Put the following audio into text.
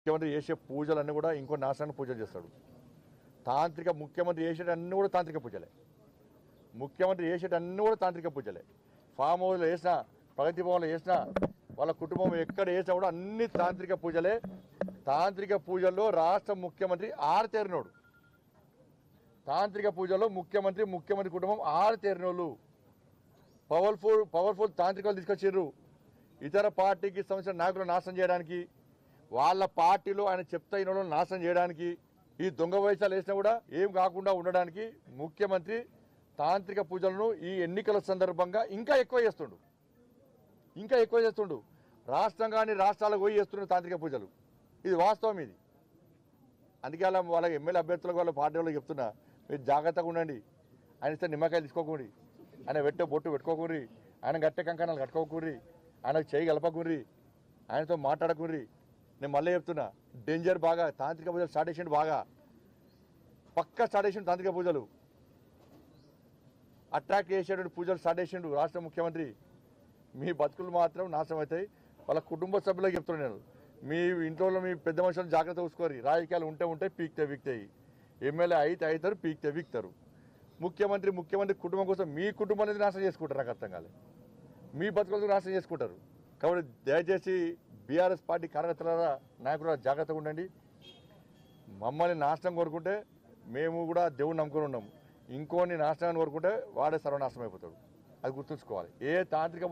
ముఖ్యమంత్రి చేసే పూజలన్నీ కూడా ఇంకో నాశనానికి పూజలు చేస్తాడు తాంత్రిక ముఖ్యమంత్రి చేసేటన్నీ కూడా తాంత్రిక పూజలే ముఖ్యమంత్రి చేసేటన్నీ కూడా తాంత్రిక పూజలే ఫామ్ హౌస్లో వేసినా ప్రగతి భవన్లో వేసినా వాళ్ళ కుటుంబం ఎక్కడ వేసినా కూడా అన్ని తాంత్రిక పూజలే తాంత్రిక పూజల్లో రాష్ట్ర ముఖ్యమంత్రి ఆరుతేరినోడు తాంత్రిక పూజల్లో ముఖ్యమంత్రి ముఖ్యమంత్రి కుటుంబం ఆరుతేరినోళ్ళు పవర్ఫుల్ పవర్ఫుల్ తాంత్రికలు తీసుకొచ్చారు ఇతర పార్టీకి సంబంధించిన నాయకులను నాశనం చేయడానికి వాళ్ళ పార్టీలో ఆయన చెప్తా అయిన వాళ్ళని నాశనం చేయడానికి ఈ దొంగ వయసాలు వేసినా కూడా ఏం కాకుండా ఉండడానికి ముఖ్యమంత్రి తాంత్రిక పూజలను ఈ ఎన్నికల సందర్భంగా ఇంకా ఎక్కువ చేస్తుండు ఇంకా ఎక్కువ చేస్తుండు రాష్ట్రం కానీ రాష్ట్రాలకు పోయి చేస్తున్న తాంత్రిక పూజలు ఇది వాస్తవం ఇది అందుకే అలా వాళ్ళ ఎమ్మెల్యే అభ్యర్థులకు వాళ్ళ పార్టీ వాళ్ళకి చెప్తున్నా మీరు జాగ్రత్తగా ఉండండి ఆయన ఇస్తే నిమ్మకాయలు తీసుకోకూరి ఆయన పెట్టే బొట్టు పెట్టుకోకూరి ఆయన గట్టె కంకణాలు కట్టుకోకూరి ఆయనకు చేయి కలపకూరి ఆయనతో మాట్లాడకూరి నేను మళ్ళీ చెప్తున్నా డేంజర్ బాగా తాంత్రిక పూజలు స్టార్ట్ చేసిండు బాగా పక్క స్టార్ట్ చేసిండు తాంత్రిక పూజలు అట్రాక్ట్ చేసేటువంటి పూజలు స్టార్ట్ చేసిండు రాష్ట్ర ముఖ్యమంత్రి మీ బతుకులు మాత్రం నాశనం అవుతాయి వాళ్ళ కుటుంబ సభ్యులకు చెప్తున్నాను నేను మీ ఇంట్లో మీ పెద్ద మనుషులు జాగ్రత్త చూసుకోరు రాజకీయాలు ఉంటే ఉంటాయి పీక్తే వీక్తాయి ఎమ్మెల్యే అయితే అవుతారు పీక్తే వీక్తారు ముఖ్యమంత్రి ముఖ్యమంత్రి కుటుంబం కోసం మీ కుటుంబం అనేది నాశనం చేసుకుంటారు నాకు అర్థం కాలేదు మీ బతుకులకు నాశనం చేసుకుంటారు కాబట్టి దయచేసి బీఆర్ఎస్ పార్టీ కార్యకర్తల నాయకుల జాగ్రత్తగా ఉండండి మమ్మల్ని నాశనం కోరుకుంటే మేము కూడా దేవుని నమ్ముకొని ఉన్నాము ఇంకోని నాశనాన్ని కోరుకుంటే వాడే సర్వనాశనం అయిపోతాడు అది గుర్తుంచుకోవాలి ఏ తాంత్రిక